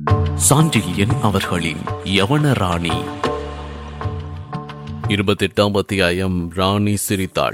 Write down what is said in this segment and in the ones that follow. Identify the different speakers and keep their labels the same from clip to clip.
Speaker 1: சாண்டில்யன் அவர்களின் யவன ராணி இருபத்தெட்டாம் அத்தியாயம் ராணி சிரித்தாள்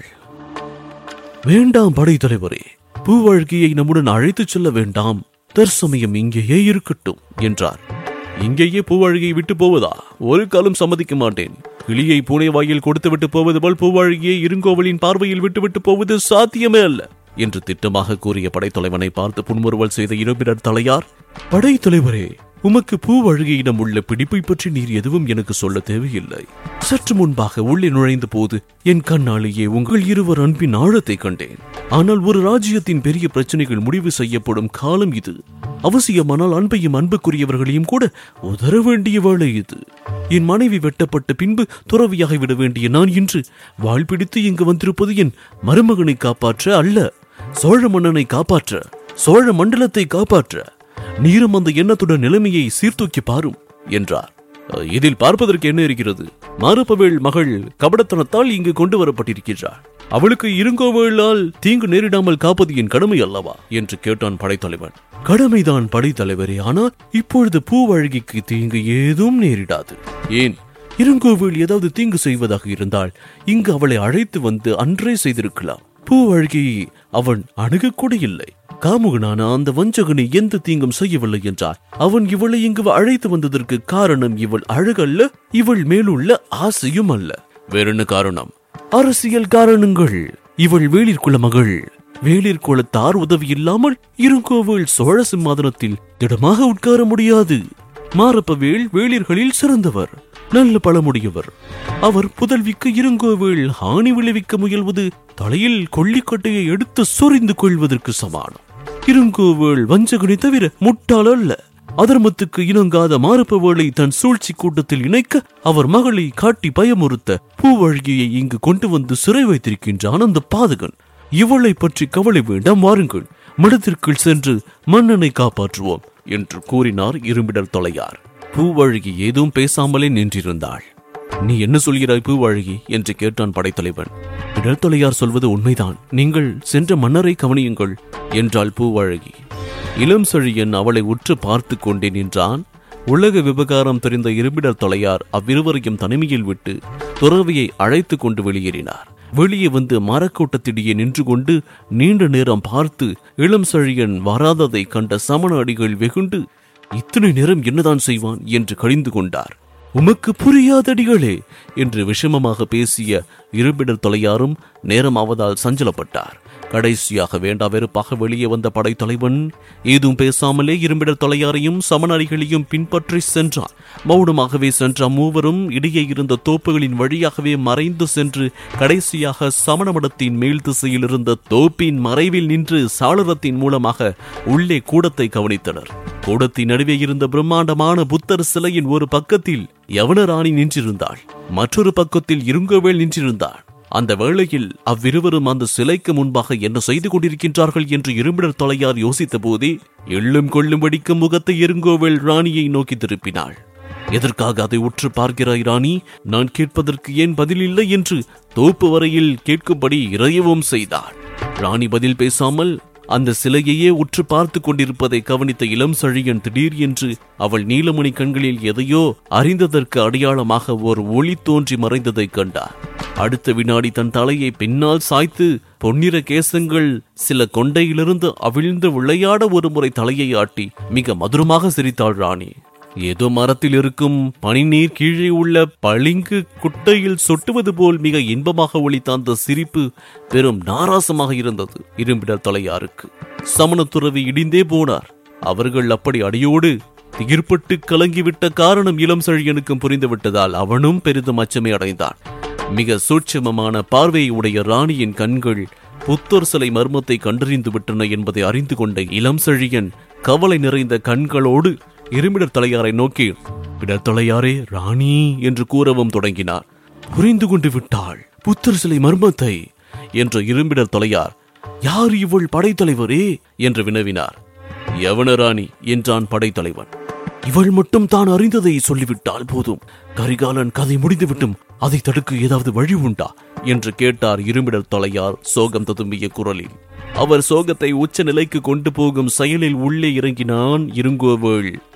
Speaker 1: வேண்டாம் படைத்தலைவரே பூவழகியை நம்முடன் அழைத்துச் செல்ல வேண்டாம் தற்சமயம் இங்கேயே இருக்கட்டும் என்றார் இங்கேயே பூவழகியை விட்டு போவதா ஒரு காலம் சம்மதிக்க மாட்டேன் கிளியை பூனை வாயில் கொடுத்துவிட்டு போவது போல் பூவழகியை இருங்கோவலின் பார்வையில் விட்டுவிட்டு போவது சாத்தியமே அல்ல என்று திட்டமாக கூறிய படைத்தலைவனை பார்த்து புன்முறுவல் செய்த இருபினர் தலையார் படைத்தலைவரே உமக்கு பூவழகியிடம் உள்ள பிடிப்பை பற்றி நீர் எதுவும் எனக்கு சொல்ல தேவையில்லை சற்று முன்பாக உள்ளே நுழைந்த போது என் கண்ணாலேயே உங்கள் இருவர் அன்பின் ஆழத்தை கண்டேன் ஆனால் ஒரு ராஜ்யத்தின் பெரிய பிரச்சனைகள் முடிவு செய்யப்படும் காலம் இது அவசியமானால் அன்பையும் அன்புக்குரியவர்களையும் கூட உதற வேண்டிய வேளை இது என் மனைவி வெட்டப்பட்ட பின்பு துறவியாக விட வேண்டிய நான் இன்று வாழ் பிடித்து இங்கு வந்திருப்பது என் மருமகனை காப்பாற்ற அல்ல சோழ மன்னனை காப்பாற்ற சோழ மண்டலத்தை காப்பாற்ற நீரும் அந்த எண்ணத்துடன் நிலைமையை சீர்தூக்கி பாரும் என்றார் "அஹ், இதில் பார்ப்பதற்கு என்ன இருக்கிறது மாரப்பவேள் மகள் கபடத்தனத்தால் இங்கு கொண்டு வரப்பட்டிருக்கிறார் அவளுக்கு இருங்கோவேளால் தீங்கு நேரிடாமல் காப்பது என் கடமை அல்லவா என்று கேட்டான் படைத்தலைவன் கடமைதான் படைத்தலைவரே ஆனால் இப்பொழுது பூவழகிக்கு தீங்கு ஏதும் நேரிடாது ஏன் இருங்கோவில் ஏதாவது தீங்கு செய்வதாக இருந்தால் இங்கு அவளை அழைத்து வந்து அன்றே செய்திருக்கலாம் பூவழகியை அவன் அணுகக்கூட இல்லை காமுகனான அந்த வஞ்சகனை எந்த தீங்கும் செய்யவில்லை என்றார் அவன் இவளை இங்கு அழைத்து வந்ததற்கு காரணம் இவள் அழகல்ல இவள் மேலுள்ள ஆசையும் அல்ல வேறென்ன காரணம் அரசியல் காரணங்கள் இவள் வேளிர் குல மகள் வேளிர் குலத்தார் உதவி இல்லாமல் இருங்கோவில் சோழ சிம்மாதனத்தில் திடமாக உட்கார முடியாது மாரப்பவேள் வேளிர்களில் சிறந்தவர் நல்ல பழமுடையவர் அவர் புதல்விக்கு இருங்கோவேள் ஹானி விளைவிக்க முயல்வது தலையில் கொள்ளிக்கட்டையை எடுத்து சொரிந்து கொள்வதற்கு சமானம் இருங்கோவேள் வஞ்சகனை தவிர முட்டாள் அல்ல அதர்மத்துக்கு இணங்காத மாரப்பவேளை தன் சூழ்ச்சி கூட்டத்தில் இணைக்க அவர் மகளை காட்டி பயமுறுத்த பூவழகியை இங்கு கொண்டு வந்து சிறை வைத்திருக்கின்றான் அந்த பாதகன் இவளை பற்றி கவலை வேண்டாம் வாருங்கள் மடத்திற்குள் சென்று மன்னனை காப்பாற்றுவோம் என்று கூறினார் இரும்பிடர் தொலையார் பூவழகி ஏதும் பேசாமலே நின்றிருந்தாள் நீ என்ன சொல்கிறாய் பூவழகி என்று கேட்டான் படைத்தலைவன் இடர்தொலையார் சொல்வது உண்மைதான் நீங்கள் சென்ற மன்னரை கவனியுங்கள் என்றாள் பூவழகி இளம் செழியன் அவளை உற்று பார்த்து கொண்டே நின்றான் உலக விவகாரம் தெரிந்த இரும்பிடர் தொலையார் அவ்விருவரையும் தனிமையில் விட்டு துறவியை அழைத்து கொண்டு வெளியேறினார் வெளியே வந்து மரக்கூட்டத்திடையே நின்று கொண்டு நீண்ட நேரம் பார்த்து இளம் செழியன் வராததை கண்ட சமண அடிகள் வெகுண்டு இத்தனை நேரம் என்னதான் செய்வான் என்று கழிந்து கொண்டார் உமக்கு புரியாதடிகளே என்று விஷமமாக பேசிய இருபிடர் தொலையாரும் நேரம் ஆவதால் சஞ்சலப்பட்டார் கடைசியாக வேண்டா வெறுப்பாக வெளியே வந்த படைத்தலைவன் ஏதும் பேசாமலே இரும்பிடர் தொலையாரையும் சமணரிகளையும் பின்பற்றி சென்றான் மௌனமாகவே சென்ற மூவரும் இடையே இருந்த தோப்புகளின் வழியாகவே மறைந்து சென்று கடைசியாக சமண மடத்தின் மேல் திசையில் இருந்த தோப்பின் மறைவில் நின்று சாளரத்தின் மூலமாக உள்ளே கூடத்தை கவனித்தனர் கூடத்தின் நடுவே இருந்த பிரம்மாண்டமான புத்தர் சிலையின் ஒரு பக்கத்தில் யவனராணி நின்றிருந்தாள் மற்றொரு பக்கத்தில் இருங்கவேல் நின்றிருந்தாள் அந்த வேளையில் அவ்விருவரும் அந்த சிலைக்கு முன்பாக என்ன செய்து கொண்டிருக்கின்றார்கள் என்று இரும்பிடர் தொலையார் யோசித்த போதே எள்ளும் கொள்ளும்படிக்கு முகத்தை இருங்கோவேல் ராணியை நோக்கி திருப்பினாள் எதற்காக அதை உற்று பார்க்கிறாய் ராணி நான் கேட்பதற்கு ஏன் பதில் இல்லை என்று தோப்பு வரையில் கேட்கும்படி இறையவும் செய்தாள் ராணி பதில் பேசாமல் அந்த சிலையையே உற்று பார்த்து கொண்டிருப்பதை கவனித்த இளம் சழியன் திடீர் என்று அவள் நீலமணி கண்களில் எதையோ அறிந்ததற்கு அடையாளமாக ஒரு ஒளி தோன்றி மறைந்ததைக் கண்டார் அடுத்த வினாடி தன் தலையை பின்னால் சாய்த்து பொன்னிற கேசங்கள் சில கொண்டையிலிருந்து அவிழ்ந்து விளையாட ஒரு முறை தலையை ஆட்டி மிக மதுரமாக சிரித்தாள் ராணி ஏதோ மரத்தில் இருக்கும் பனிநீர் கீழே உள்ள பளிங்கு குட்டையில் சொட்டுவது போல் மிக இன்பமாக ஒலித்த அந்த சிரிப்பு பெரும் நாராசமாக இருந்தது இரும்பிடர் தொலையாருக்கு சமணத்துறவி இடிந்தே போனார் அவர்கள் அப்படி அடியோடு திகிர்பட்டு கலங்கிவிட்ட காரணம் இளம் செழியனுக்கும் புரிந்துவிட்டதால் அவனும் பெரிதும் அச்சமே அடைந்தான் மிக சூட்சமமான பார்வையை உடைய ராணியின் கண்கள் புத்தர் சிலை மர்மத்தை கண்டறிந்து விட்டன என்பதை அறிந்து கொண்ட இளம் செழியன் கவலை நிறைந்த கண்களோடு இருமிடர் தலையாரை நோக்கி இடர் தலையாரே ராணி என்று கூறவும் தொடங்கினார் புரிந்து கொண்டு விட்டாள் புத்தர் சிலை மர்மத்தை என்ற இரும்பிடர் தலையார் யார் இவள் படைத்தலைவரே என்று வினவினார் யவனராணி என்றான் படைத்தலைவன் இவள் மட்டும் தான் அறிந்ததை சொல்லிவிட்டால் போதும் கரிகாலன் கதை முடிந்துவிட்டும் அதை தடுக்க ஏதாவது வழி உண்டா என்று கேட்டார் இருமிடர் தொலையார் சோகம் ததும்பிய குரலில் அவர் சோகத்தை உச்ச நிலைக்கு கொண்டு போகும் செயலில் உள்ளே இறங்கினான் இருங்கோவேள்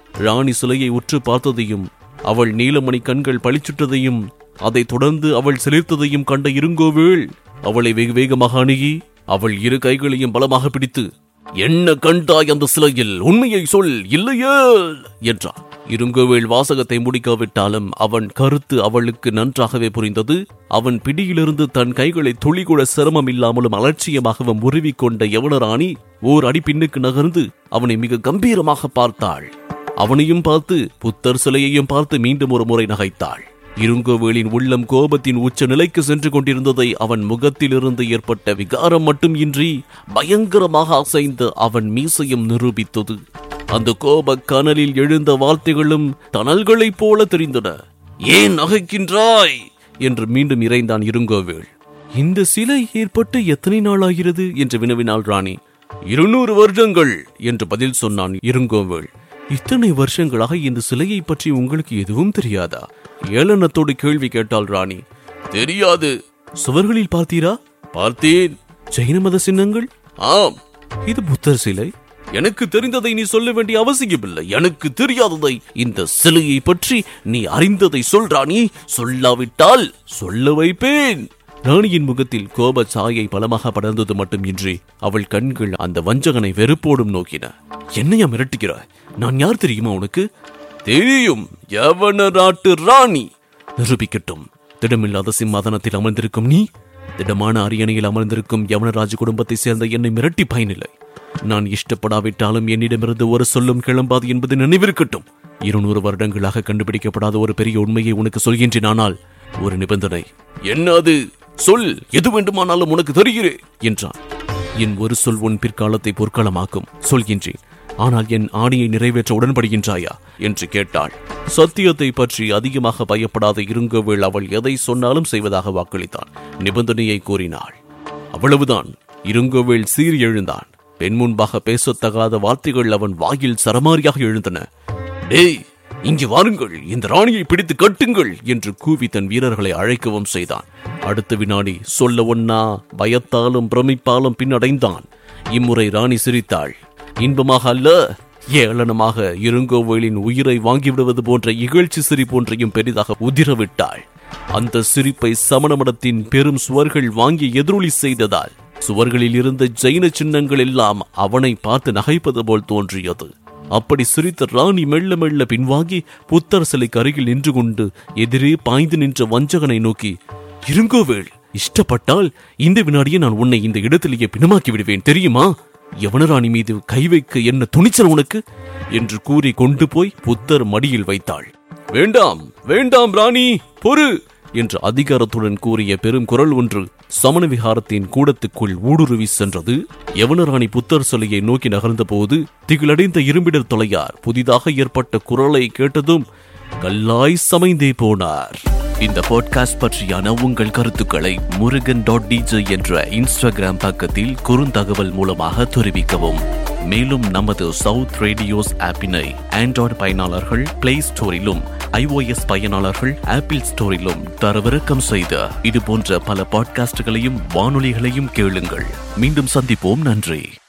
Speaker 1: ராணி சிலையை உற்று பார்த்ததையும் அவள் நீலமணி கண்கள் பளிச்சுட்டதையும் அதைத் தொடர்ந்து அவள் சிலிர்த்ததையும் கண்ட இருங்கோவேள் அவளை வெகு வேகமாக அணுகி அவள் இரு கைகளையும் பலமாக பிடித்து என்ன கண்டாய் அந்த சிலையில் உண்மையை சொல் இல்லையே என்றார் இருங்கோவேள் வாசகத்தை முடிக்காவிட்டாலும் அவன் கருத்து அவளுக்கு நன்றாகவே புரிந்தது அவன் பிடியிலிருந்து தன் கைகளை துளிகூட சிரமம் இல்லாமலும் அலட்சியமாகவும் உருவிக்கொண்ட யவனராணி ஓர் அடி பின்னுக்கு நகர்ந்து அவனை மிக கம்பீரமாக பார்த்தாள் அவனையும் பார்த்து புத்தர் சிலையையும் பார்த்து மீண்டும் ஒரு முறை நகைத்தாள் இருங்கோவேலின் உள்ளம் கோபத்தின் உச்ச நிலைக்கு சென்று கொண்டிருந்ததை அவன் முகத்திலிருந்து ஏற்பட்ட விகாரம் மட்டும் இன்றி பயங்கரமாக அசைந்து அவன் மீசையும் நிரூபித்தது அந்த கோப கனலில் எழுந்த வார்த்தைகளும் தணல்களைப் போல தெரிந்தன ஏன் நகைக்கின்றாய் என்று மீண்டும் இறைந்தான் இருங்கோவேள் இந்த சிலை ஏற்பட்டு எத்தனை நாள் ஆகிறது என்று வினவினாள் ராணி இருநூறு வருடங்கள் என்று பதில் சொன்னான் இருங்கோவேள் இத்தனை வருஷங்களாக இந்த சிலையை பற்றி உங்களுக்கு எதுவும் தெரியாதா ஏளனத்தோடு கேள்வி கேட்டாள் ராணி தெரியாது சுவர்களில் பார்த்தீரா பார்த்தேன் ஜெயின மத சின்னங்கள் ஆம் இது புத்தர் சிலை எனக்கு தெரிந்ததை நீ சொல்ல வேண்டிய அவசியமில்லை எனக்கு தெரியாததை இந்த சிலையை பற்றி நீ அறிந்ததை சொல் ராணி சொல்லாவிட்டால் சொல்ல வைப்பேன் ராணியின் முகத்தில் கோப சாயை பலமாக படர்ந்தது மட்டுமின்றி அவள் கண்கள் அந்த வஞ்சகனை வெறுப்போடும் நோக்கின என்னையா மிரட்டுகிறாய் நான் யார் தெரியுமா உனக்கு தெரியும் யவன நாட்டு ராணி நிரூபிக்கட்டும் திடமில்லாத சிம்மாதனத்தில் அமர்ந்திருக்கும் நீ திடமான அரியணையில் அமர்ந்திருக்கும் யவனராஜ குடும்பத்தை சேர்ந்த என்னை மிரட்டி பயனில்லை நான் இஷ்டப்படாவிட்டாலும் என்னிடமிருந்து ஒரு சொல்லும் கிளம்பாது என்பது நினைவிருக்கட்டும் இருநூறு வருடங்களாக கண்டுபிடிக்கப்படாத ஒரு பெரிய உண்மையை உனக்கு சொல்கின்றேன் ஆனால் ஒரு நிபந்தனை என்ன அது சொல் எது வேண்டுமானாலும் உனக்கு தருகிறேன் என்றான் என் ஒரு சொல் உன் பிற்காலத்தை பொற்காலமாக்கும் சொல்கின்றேன் ஆனால் என் ஆணையை நிறைவேற்ற உடன்படுகின்றாயா என்று கேட்டாள் சத்தியத்தை பற்றி அதிகமாக பயப்படாத இருங்கவேள் அவள் எதை சொன்னாலும் செய்வதாக வாக்களித்தான் நிபந்தனையை கூறினாள் அவ்வளவுதான் இருங்கவேள் சீறி எழுந்தான் பெண் முன்பாக பேசத்தகாத வார்த்தைகள் அவன் வாயில் சரமாரியாக எழுந்தன டேய் இங்கே வாருங்கள் இந்த ராணியை பிடித்து கட்டுங்கள் என்று கூவி தன் வீரர்களை அழைக்கவும் செய்தான் அடுத்த வினாடி சொல்ல ஒன்னா பயத்தாலும் பிரமிப்பாலும் பின்னடைந்தான் இம்முறை ராணி சிரித்தாள் இன்பமாக அல்ல ஏளனமாக இருங்கோவேலின் உயிரை வாங்கிவிடுவது போன்ற இகழ்ச்சி சிரிப்பு ஒன்றையும் பெரிதாக உதிரவிட்டாள் அந்த சிரிப்பை சமணமடத்தின் பெரும் சுவர்கள் வாங்கி எதிரொலி செய்ததால் சுவர்களில் இருந்த ஜெயின சின்னங்கள் எல்லாம் அவனை பார்த்து நகைப்பது போல் தோன்றியது அப்படி சிரித்த ராணி மெல்ல மெல்ல பின்வாங்கி புத்தர் சிலைக்கு அருகில் நின்று கொண்டு எதிரே பாய்ந்து நின்ற வஞ்சகனை நோக்கி இருங்கோவேள் இஷ்டப்பட்டால் இந்த வினாடியே நான் உன்னை இந்த இடத்திலேயே பிணமாக்கி விடுவேன் தெரியுமா யவனராணி மீது கை வைக்க என்ன துணிச்சல் உனக்கு என்று கூறி கொண்டு போய் புத்தர் மடியில் வைத்தாள் வேண்டாம் வேண்டாம் ராணி பொறு என்று அதிகாரத்துடன் கூறிய பெரும் குரல் ஒன்று சமண விகாரத்தின் கூடத்துக்குள் ஊடுருவி சென்றது யவனராணி புத்தர் சிலையை நோக்கி நகர்ந்தபோது திகிலடைந்த இரும்பிடர் தொலையார் புதிதாக ஏற்பட்ட குரலை கேட்டதும் கல்லாய் சமைந்தே போனார் இந்த பாட்காஸ்ட் பற்றியான உங்கள் கருத்துக்களை முருகன் டாட் டிஜே என்ற இன்ஸ்டாகிராம் பக்கத்தில் குறுந்தகவல் மூலமாக தெரிவிக்கவும் மேலும் நமது சவுத் ரேடியோஸ் ஆப்பினை ஆண்ட்ராய்டு பயனாளர்கள் பிளே ஸ்டோரிலும் ஐஓஎஸ் பயனாளர்கள் ஆப்பிள் ஸ்டோரிலும் தரவிறக்கம் செய்த இது போன்ற பல பாட்காஸ்டுகளையும் வானொலிகளையும் கேளுங்கள் மீண்டும் சந்திப்போம் நன்றி